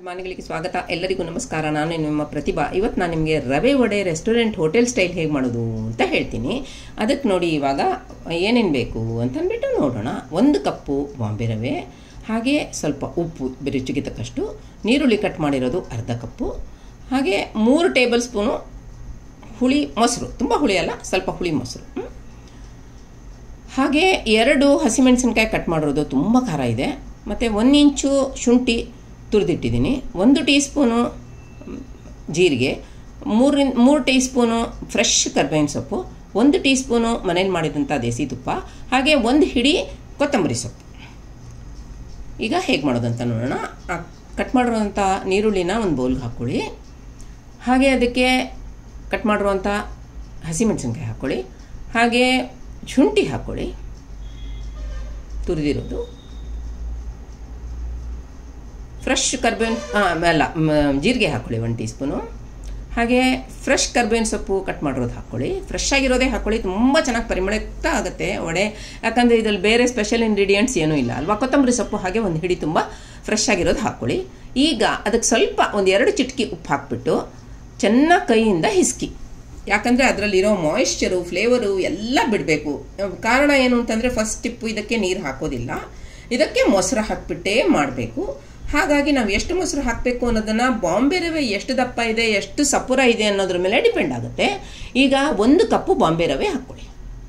ಮಾನಿಗಳಿಗೆ ಸ್ವಾಗತ ಎಲ್ಲರಿಗೂ ನಮಸ್ಕಾರ ನಾನು ನಿಮ್ಮ ಪ್ರತಿಭಾ ಇವತ್ತು ನಾನು ನಿಮಗೆ ರವೆ ವಡೆ ರೆಸ್ಟೋರೆಂಟ್ ಹೋಟೆಲ್ ಸ್ಟೈಲ್ ಹೇಗೆ ಮಾಡೋದು ಅಂತ ಹೇಳ್ತೀನಿ ಅದಕ್ಕೆ ನೋಡಿ ಇವಾಗ ಏನೇನು ಬೇಕು ಅಂತ ಅಂದ್ಬಿಟ್ಟು ನೋಡೋಣ ಒಂದು ಕಪ್ಪು ಬಾಂಬೆ ರವೆ ಹಾಗೆ ಸ್ವಲ್ಪ ಉಪ್ಪು ರುಚಿಗೆ ತಕ್ಕಷ್ಟು ನೀರುಳ್ಳಿ ಕಟ್ ಮಾಡಿರೋದು ಅರ್ಧ ಕಪ್ಪು ಹಾಗೆ ಮೂರು ಟೇಬಲ್ ಸ್ಪೂನು ಹುಳಿ ಮೊಸರು ತುಂಬ ಹುಳಿ ಅಲ್ಲ ಸ್ವಲ್ಪ ಹುಳಿ ಮೊಸರು ಹ್ಮ್? ಹಾಗೆ ಎರಡು ಹಸಿಮೆಣಸಿನ್ಕಾಯಿ ಕಟ್ ಮಾಡಿರೋದು ತುಂಬ ಖಾರ ಇದೆ ಮತ್ತು ಒಂದು ಇಂಚು ಶುಂಠಿ ತುರಿದಿಟ್ಟಿದ್ದೀನಿ ಒಂದು ಟೀ ಸ್ಪೂನು ಜೀರಿಗೆ ಮೂರಿನ್ ಮೂರು ಟೀ ಸ್ಪೂನು ಫ್ರೆಶ್ ಕರ್ಬೇವಿನ ಸೊಪ್ಪು ಒಂದು ಟೀ ಸ್ಪೂನು ಮನೇಲಿ ಮಾಡಿದಂಥ ದೇಸಿ ತುಪ್ಪ ಹಾಗೆ ಒಂದು ಹಿಡಿ ಕೊತ್ತಂಬರಿ ಸೊಪ್ಪು ಈಗ ಹೇಗೆ ಮಾಡೋದಂತ ನೋಡೋಣ ಆ ಕಟ್ ಮಾಡಿರೋಂಥ ನೀರುಳ್ಳಿನ ಒಂದು ಬೌಲ್ಗೆ ಹಾಕ್ಕೊಳ್ಳಿ ಹಾಗೆ ಅದಕ್ಕೆ ಕಟ್ ಮಾಡಿರುವಂಥ ಹಸಿಮೆಣಸಿನ್ಕಾಯಿ ಹಾಕ್ಕೊಳ್ಳಿ ಹಾಗೆ ಶುಂಠಿ ಹಾಕ್ಕೊಳ್ಳಿ ತುರಿದಿರೋದು ಫ್ರೆಶ್ ಕರ್ಬೇವಿನ ಅಲ್ಲ ಮ್, ಜೀರಿಗೆ ಹಾಕ್ಕೊಳ್ಳಿ ಒಂದು ಟೀ ಸ್ಪೂನು ಹಾಗೆ ಫ್ರೆಶ್ ಕರ್ಬೇವಿನ ಸೊಪ್ಪು ಕಟ್ ಮಾಡಿರೋದು ಹಾಕ್ಕೊಳ್ಳಿ ಫ್ರೆಶ್ ಆಗಿರೋದೇ ಹಾಕ್ಕೊಳ್ಳಿ ತುಂಬ ಚೆನ್ನಾಗಿ ಪರಿಮಳಯುಕ್ತ ಆಗುತ್ತೆ ವಡೆ ಯಾಕಂದರೆ ಇದರಲ್ಲಿ ಬೇರೆ ಸ್ಪೆಷಲ್ ಇಂಗ್ರೀಡಿಯೆಂಟ್ಸ್ ಏನೂ ಇಲ್ಲ ಅಲ್ವಾ ಕೊತ್ತಂಬರಿ ಸೊಪ್ಪು ಹಾಗೆ ಒಂದು ಹಿಡಿ ತುಂಬ ಫ್ರೆಶ್ ಆಗಿರೋದು ಹಾಕ್ಕೊಳ್ಳಿ ಈಗ ಅದಕ್ಕೆ ಸ್ವಲ್ಪ ಒಂದು ಎರಡು ಚಿಟಕಿ ಉಪ್ಪು ಹಾಕ್ಬಿಟ್ಟು ಚೆನ್ನಾಗಿ ಕೈಯಿಂದ ಹಿಸ್ಕಿ ಯಾಕಂದರೆ ಅದರಲ್ಲಿರೋ ಮಾಯಿಶ್ಚರು ಫ್ಲೇವರು ಎಲ್ಲ ಬಿಡಬೇಕು ಕಾರಣ ಏನು ಅಂತಂದರೆ ಫಸ್ಟ್ ಟಿಪ್ಪು ಇದಕ್ಕೆ ನೀರು ಹಾಕೋದಿಲ್ಲ ಇದಕ್ಕೆ ಮೊಸರು ಹಾಕ್ಬಿಟ್ಟೇ ಮಾಡಬೇಕು ಹಾಗಾಗಿ ನಾವು ಎಷ್ಟು ಮೊಸರು ಹಾಕಬೇಕು ಅನ್ನೋದನ್ನು ಬಾಂಬೆ ರವೆ ಎಷ್ಟು ದಪ್ಪ ಇದೆ ಎಷ್ಟು ಸಪುರ ಇದೆ ಅನ್ನೋದ್ರ ಮೇಲೆ ಡಿಪೆಂಡ್ ಆಗುತ್ತೆ ಈಗ ಒಂದು ಕಪ್ಪು ಬಾಂಬೆ ರವೆ ಹಾಕ್ಕೊಳ್ಳಿ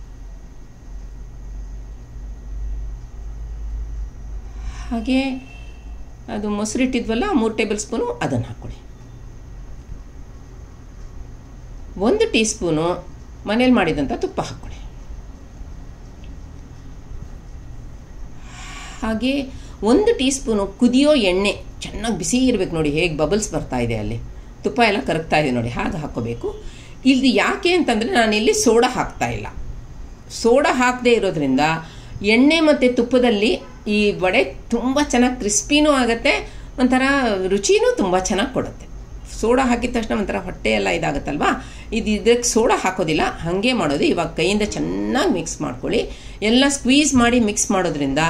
ಹಾಗೆ ಅದು ಮೊಸರಿಟ್ಟಿದ್ವಲ್ಲ ಮೂರು ಟೇಬಲ್ ಸ್ಪೂನು ಅದನ್ನು ಹಾಕ್ಕೊಳ್ಳಿ ಒಂದು ಟೀ ಸ್ಪೂನು ಮನೇಲಿ ಮಾಡಿದಂಥ ತುಪ್ಪ ಹಾಕ್ಕೊಳ್ಳಿ ಹಾಗೆ ಒಂದು ಟೀ ಸ್ಪೂನು ಕುದಿಯೋ ಎಣ್ಣೆ ಚೆನ್ನಾಗಿ ಬಿಸಿ ಇರಬೇಕು ನೋಡಿ ಹೇಗೆ ಬಬಲ್ಸ್ ಬರ್ತಾ ಇದೆ ಅಲ್ಲಿ ತುಪ್ಪ ಎಲ್ಲ ಕರಗ್ತಾ ಇದೆ ನೋಡಿ ಹಾಗೆ ಹಾಕ್ಕೋಬೇಕು ಇಲ್ಲಿ ಯಾಕೆ ಅಂತಂದರೆ ನಾನಿಲ್ಲಿ ಸೋಡಾ ಹಾಕ್ತಾ ಇಲ್ಲ ಸೋಡಾ ಹಾಕದೇ ಇರೋದ್ರಿಂದ ಎಣ್ಣೆ ಮತ್ತು ತುಪ್ಪದಲ್ಲಿ ಈ ವಡೆ ತುಂಬ ಚೆನ್ನಾಗಿ ಕ್ರಿಸ್ಪಿನೂ ಆಗುತ್ತೆ ಒಂಥರ ರುಚಿನೂ ತುಂಬ ಚೆನ್ನಾಗಿ ಕೊಡುತ್ತೆ ಸೋಡಾ ಹಾಕಿದ ತಕ್ಷಣ ಒಂಥರ ಹೊಟ್ಟೆ ಎಲ್ಲ ಇದಾಗುತ್ತಲ್ವಾ ಇದು ಇದಕ್ಕೆ ಸೋಡಾ ಹಾಕೋದಿಲ್ಲ ಹಾಗೆ ಮಾಡೋದು ಇವಾಗ ಕೈಯಿಂದ ಚೆನ್ನಾಗಿ ಮಿಕ್ಸ್ ಮಾಡ್ಕೊಳ್ಳಿ ಎಲ್ಲ ಸ್ಕ್ವೀಸ್ ಮಾಡಿ ಮಿಕ್ಸ್ ಮಾಡೋದ್ರಿಂದ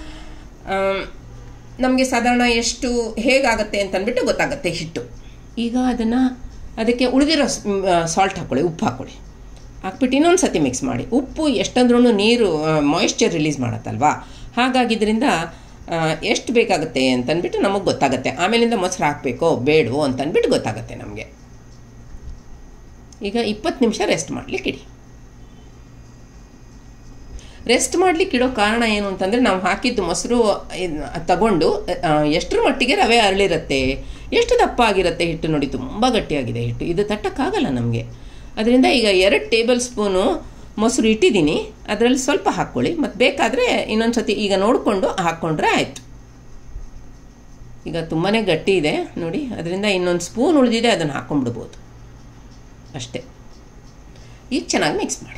ನಮಗೆ ಸಾಧಾರಣ ಎಷ್ಟು ಹೇಗಾಗುತ್ತೆ ಅಂತ ಅಂದ್ಬಿಟ್ಟು ಗೊತ್ತಾಗುತ್ತೆ ಹಿಟ್ಟು ಈಗ ಅದನ್ನು ಅದಕ್ಕೆ ಉಳಿದಿರೋ ಸಾಲ್ಟ್ ಹಾಕ್ಕೊಳ್ಳಿ ಉಪ್ಪು ಹಾಕ್ಕೊಳ್ಳಿ ಹಾಕ್ಬಿಟ್ಟು ಇನ್ನೊಂದು ಸತಿ ಮಿಕ್ಸ್ ಮಾಡಿ ಉಪ್ಪು ಎಷ್ಟಂದ್ರೂ ನೀರು ಮಾಯಿಶ್ಚರ್ ರಿಲೀಸ್ ಮಾಡುತ್ತಲ್ವಾ ಹಾಗಾಗಿ ಇದರಿಂದ ಎಷ್ಟು ಬೇಕಾಗುತ್ತೆ ಅಂತಂದ್ಬಿಟ್ಟು ನಮಗೆ ಗೊತ್ತಾಗುತ್ತೆ ಆಮೇಲಿಂದ ಮೊಸರು ಹಾಕಬೇಕೋ ಬೇಡವೋ ಅಂತಂದ್ಬಿಟ್ಟು ಗೊತ್ತಾಗುತ್ತೆ ನಮಗೆ ಈಗ ಇಪ್ಪತ್ತು ನಿಮಿಷ ರೆಸ್ಟ್ ಮಾಡಲಿಕ್ಕೆ ಇಡಿ ರೆಸ್ಟ್ ಮಾಡ್ಲಿಕ್ಕೆ ಇಡೋ ಕಾರಣ ಏನು ಅಂತಂದರೆ ನಾವು ಹಾಕಿದ್ದು ಮೊಸರು ಇದ್- ತಗೊಂಡು ಆ, ಎಷ್ಟರ ಮಟ್ಟಿಗೆ ರವೆ ಅರಳಿರುತ್ತೆ ಎಷ್ಟು ದಪ್ಪ ಆಗಿರುತ್ತೆ ಹಿಟ್ಟು ನೋಡಿ ತುಂಬ ಗಟ್ಟಿಯಾಗಿದೆ ಹಿಟ್ಟು ಇದು ತಟ್ಟಕ್ಕಾಗಲ್ಲ ನಮಗೆ ಅದರಿಂದ ಈಗ ಎರಡು ಟೇಬಲ್ ಸ್ಪೂನು ಮೊಸರು ಇಟ್ಟಿದ್ದೀನಿ ಅದರಲ್ಲಿ ಸ್ವಲ್ಪ ಹಾಕ್ಕೊಳ್ಳಿ ಮತ್ತು ಬೇಕಾದರೆ ಇನ್ನೊಂದು ಸತಿ ಈಗ ನೋಡಿಕೊಂಡು ಹಾಕ್ಕೊಂಡ್ರೆ ಆಯಿತು ಈಗ ತುಂಬಾ ಗಟ್ಟಿ ಇದೆ ನೋಡಿ ಅದರಿಂದ ಇನ್ನೊಂದು ಸ್ಪೂನ್ ಉಳಿದಿದೆ ಅದನ್ನು ಹಾಕ್ಕೊಂಡ್ಬಿಡ್ಬೋದು ಅಷ್ಟೇ ಈಗ ಚೆನ್ನಾಗಿ ಮಿಕ್ಸ್ ಮಾಡಿ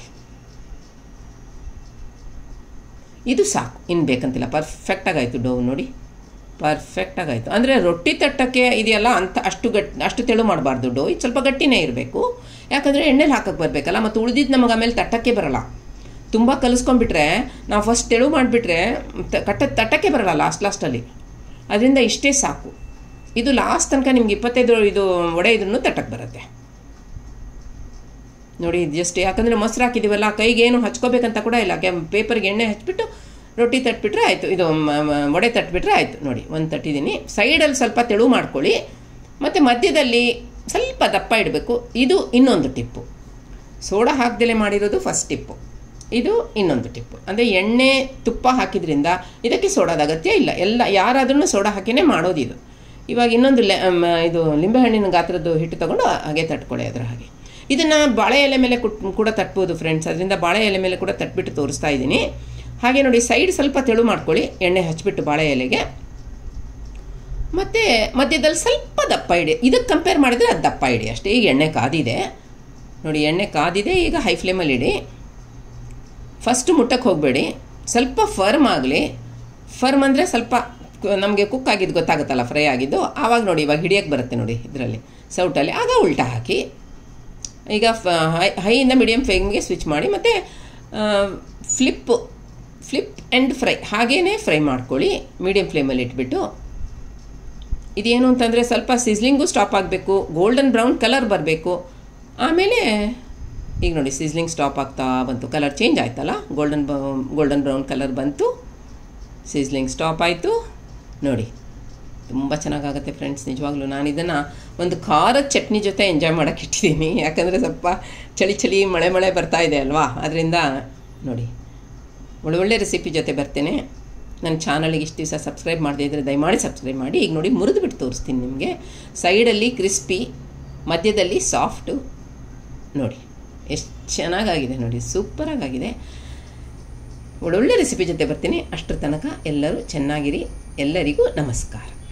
ಇದು ಸಾಕು ಇನ್ನು ಬೇಕಂತಿಲ್ಲ ಪರ್ಫೆಕ್ಟಾಗಾಯಿತು ಡೋವ್ ನೋಡಿ ಪರ್ಫೆಕ್ಟಾಗಾಯಿತು ಅಂದರೆ ರೊಟ್ಟಿ ತಟ್ಟಕ್ಕೆ ಇದೆಯಲ್ಲ ಅಂತ ಅಷ್ಟು ಗಟ್ ಅಷ್ಟು ತೆಳು ಮಾಡಬಾರ್ದು ಡೋ ಇದು ಸ್ವಲ್ಪ ಗಟ್ಟಿನೇ ಇರಬೇಕು ಯಾಕಂದರೆ ಎಣ್ಣೆಲಿ ಹಾಕಕ್ಕೆ ಬರಬೇಕಲ್ಲ ಮತ್ತು ಉಳಿದಿದ್ದು ನಮಗೆ ಆಮೇಲೆ ತಟ್ಟಕ್ಕೆ ಬರಲ್ಲ ತುಂಬ ಕಲಿಸ್ಕೊಂಡ್ಬಿಟ್ರೆ ನಾವು ಫಸ್ಟ್ ತೆಳು ಮಾಡಿಬಿಟ್ರೆ ಕಟ್ಟ ತಟ್ಟಕ್ಕೆ ಬರಲ್ಲ ಲಾಸ್ಟ್ ಲಾಸ್ಟಲ್ಲಿ ಅದರಿಂದ ಇಷ್ಟೇ ಸಾಕು ಇದು ಲಾಸ್ಟ್ ತನಕ ನಿಮ್ಗೆ ಇಪ್ಪತ್ತೈದು ಇದು ಒಡೆ ಇದ್ರೂ ತಟ್ಟಕ್ಕೆ ಬರುತ್ತೆ ನೋಡಿ ಜಸ್ಟ್ ಯಾಕಂದರೆ ಮೊಸರು ಹಾಕಿದ್ದೀವಲ್ಲ ಕೈಗೇನು ಹಚ್ಕೋಬೇಕಂತ ಕೂಡ ಇಲ್ಲ ಕೆ ಪೇಪರ್ಗೆ ಎಣ್ಣೆ ಹಚ್ಬಿಟ್ಟು ರೊಟ್ಟಿ ತಟ್ಬಿಟ್ರೆ ಆಯಿತು ಇದು ಮ- ಮ- ವಡೆ ತಟ್ಬಿಟ್ರೆ ಆಯಿತು ನೋಡಿ ಒಂದು ತಟ್ಟಿದ್ದೀನಿ ಸೈಡಲ್ಲಿ ಸ್ವಲ್ಪ ತೆಳು ಮಾಡ್ಕೊಳ್ಳಿ ಮತ್ತು ಮಧ್ಯದಲ್ಲಿ ಸ್ವಲ್ಪ ದಪ್ಪ ಇಡಬೇಕು ಇದು ಇನ್ನೊಂದು ಟಿಪ್ಪು ಸೋಡಾ ಹಾಕ್ದಲೇ ಮಾಡಿರೋದು ಫಸ್ಟ್ ಟಿಪ್ಪು ಇದು ಇನ್ನೊಂದು ಟಿಪ್ಪು ಅಂದರೆ ಎಣ್ಣೆ ತುಪ್ಪ ಹಾಕಿದ್ರಿಂದ ಇದಕ್ಕೆ ಸೋಡಾದ ಅಗತ್ಯ ಇಲ್ಲ ಎಲ್ಲ ಯಾರಾದ್ರೂ ಸೋಡಾ ಹಾಕಿನೇ ಮಾಡೋದು ಇದು ಇವಾಗ ಇನ್ನೊಂದು ಲೆ ಮ, ಇದು ಲಿಂಬೆಹಣ್ಣಿನ ಗಾತ್ರದ್ದು ಹಿಟ್ಟು ತಗೊಂಡು ಹಾಗೆ ತಟ್ಕೊಳ್ಳಿ ಅದರ ಹಾಗೆ ಇದನ್ನು ಬಾಳೆ ಎಲೆ ಮೇಲೆ ಕುಟ್ ಕೂಡ ತಟ್ಬೋದು ಫ್ರೆಂಡ್ಸ್ ಅದರಿಂದ ಬಾಳೆ ಎಲೆ ಮೇಲೆ ಕೂಡ ತಟ್ಬಿಟ್ಟು ತೋರಿಸ್ತಾ ಇದ್ದೀನಿ ಹಾಗೆ ನೋಡಿ ಸೈಡ್ ಸ್ವಲ್ಪ ತೆಳು ಮಾಡ್ಕೊಳ್ಳಿ ಎಣ್ಣೆ ಹಚ್ಬಿಟ್ಟು ಬಾಳೆ ಎಲೆಗೆ ಮತ್ತು ಮಧ್ಯದಲ್ಲಿ ಸ್ವಲ್ಪ ದಪ್ಪ ಇಡಿ ಇದಕ್ಕೆ ಕಂಪೇರ್ ಮಾಡಿದರೆ ಅದು ದಪ್ಪ ಇಡಿ ಅಷ್ಟೇ ಈಗ ಎಣ್ಣೆ ಕಾದಿದೆ ನೋಡಿ ಎಣ್ಣೆ ಕಾದಿದೆ ಈಗ ಹೈ ಫ್ಲೇಮಲ್ಲಿ ಇಡಿ ಫಸ್ಟ್ ಮುಟ್ಟಕ್ಕೆ ಹೋಗಬೇಡಿ ಸ್ವಲ್ಪ ಫರ್ಮ್ ಆಗಲಿ ಫರ್ಮ್ ಅಂದರೆ ಸ್ವಲ್ಪ ನಮಗೆ ಕುಕ್ ಆಗಿದ್ದು ಗೊತ್ತಾಗುತ್ತಲ್ಲ ಫ್ರೈ ಆಗಿದ್ದು ಆವಾಗ ನೋಡಿ ಇವಾಗ ಹಿಡಿಯೋಕ್ಕೆ ಬರುತ್ತೆ ನೋಡಿ ಇದರಲ್ಲಿ ಸೌಟಲ್ಲಿ ಆಗ ಉಲ್ಟಾ ಹಾಕಿ ಈಗ ಫ ಹೈ ಹೈಯಿಂದ ಮೀಡಿಯಮ್ ಫ್ಲೇಮ್ಗೆ ಸ್ವಿಚ್ ಮಾಡಿ ಮತ್ತು ಫ್ಲಿಪ್ ಫ್ಲಿಪ್ ಆ್ಯಂಡ್ ಫ್ರೈ ಹಾಗೇ ಫ್ರೈ ಮಾಡ್ಕೊಳ್ಳಿ ಮೀಡಿಯಮ್ ಫ್ಲೇಮಲ್ಲಿ ಇಟ್ಬಿಟ್ಟು ಇದೇನು ಅಂತಂದರೆ ಸ್ವಲ್ಪ ಸಿಸ್ಲಿಂಗು ಸ್ಟಾಪ್ ಆಗಬೇಕು ಗೋಲ್ಡನ್ ಬ್ರೌನ್ ಕಲರ್ ಬರಬೇಕು ಆಮೇಲೆ ಈಗ ನೋಡಿ ಸಿಸ್ಲಿಂಗ್ ಸ್ಟಾಪ್ ಆಗ್ತಾ ಬಂತು ಕಲರ್ ಚೇಂಜ್ ಆಯ್ತಲ್ಲ ಗೋಲ್ಡನ್ ಗೋಲ್ಡನ್ ಬ್ರೌನ್ ಕಲರ್ ಬಂತು ಸಿಸ್ಲಿಂಗ್ ಸ್ಟಾಪ್ ಆಯಿತು ನೋಡಿ ತುಂಬ ಚೆನ್ನಾಗಾಗುತ್ತೆ ಫ್ರೆಂಡ್ಸ್ ನಿಜವಾಗ್ಲೂ ನಾನು ಇದನ್ನು ಒಂದು ಖಾರದ ಚಟ್ನಿ ಜೊತೆ ಎಂಜಾಯ್ ಮಾಡೋಕ್ಕೆ ಇಟ್ಟಿದ್ದೀನಿ ಯಾಕಂದರೆ ಸ್ವಲ್ಪ ಚಳಿ ಚಳಿ ಮಳೆ ಮಳೆ ಬರ್ತಾ ಇದೆ ಅಲ್ವಾ ಅದರಿಂದ ನೋಡಿ ಒಳ್ಳೊಳ್ಳೆ ರೆಸಿಪಿ ಜೊತೆ ಬರ್ತೇನೆ ನನ್ನ ಚಾನಲಿಗೆ ಇಷ್ಟು ದಿವಸ ಸಬ್ಸ್ಕ್ರೈಬ್ ಮಾಡದೇ ಇದ್ದರೆ ದಯಮಾಡಿ ಸಬ್ಸ್ಕ್ರೈಬ್ ಮಾಡಿ ಈಗ ನೋಡಿ ಮುರಿದು ಬಿಟ್ಟು ತೋರಿಸ್ತೀನಿ ನಿಮಗೆ ಸೈಡಲ್ಲಿ ಕ್ರಿಸ್ಪಿ ಮಧ್ಯದಲ್ಲಿ ಸಾಫ್ಟು ನೋಡಿ ಎಷ್ಟು ಚೆನ್ನಾಗಾಗಿದೆ ನೋಡಿ ಸೂಪರಾಗಿದೆ ಒಳ್ಳೊಳ್ಳೆ ರೆಸಿಪಿ ಜೊತೆ ಬರ್ತೀನಿ ಅಷ್ಟರ ತನಕ ಎಲ್ಲರೂ ಚೆನ್ನಾಗಿರಿ ಎಲ್ಲರಿಗೂ ನಮಸ್ಕಾರ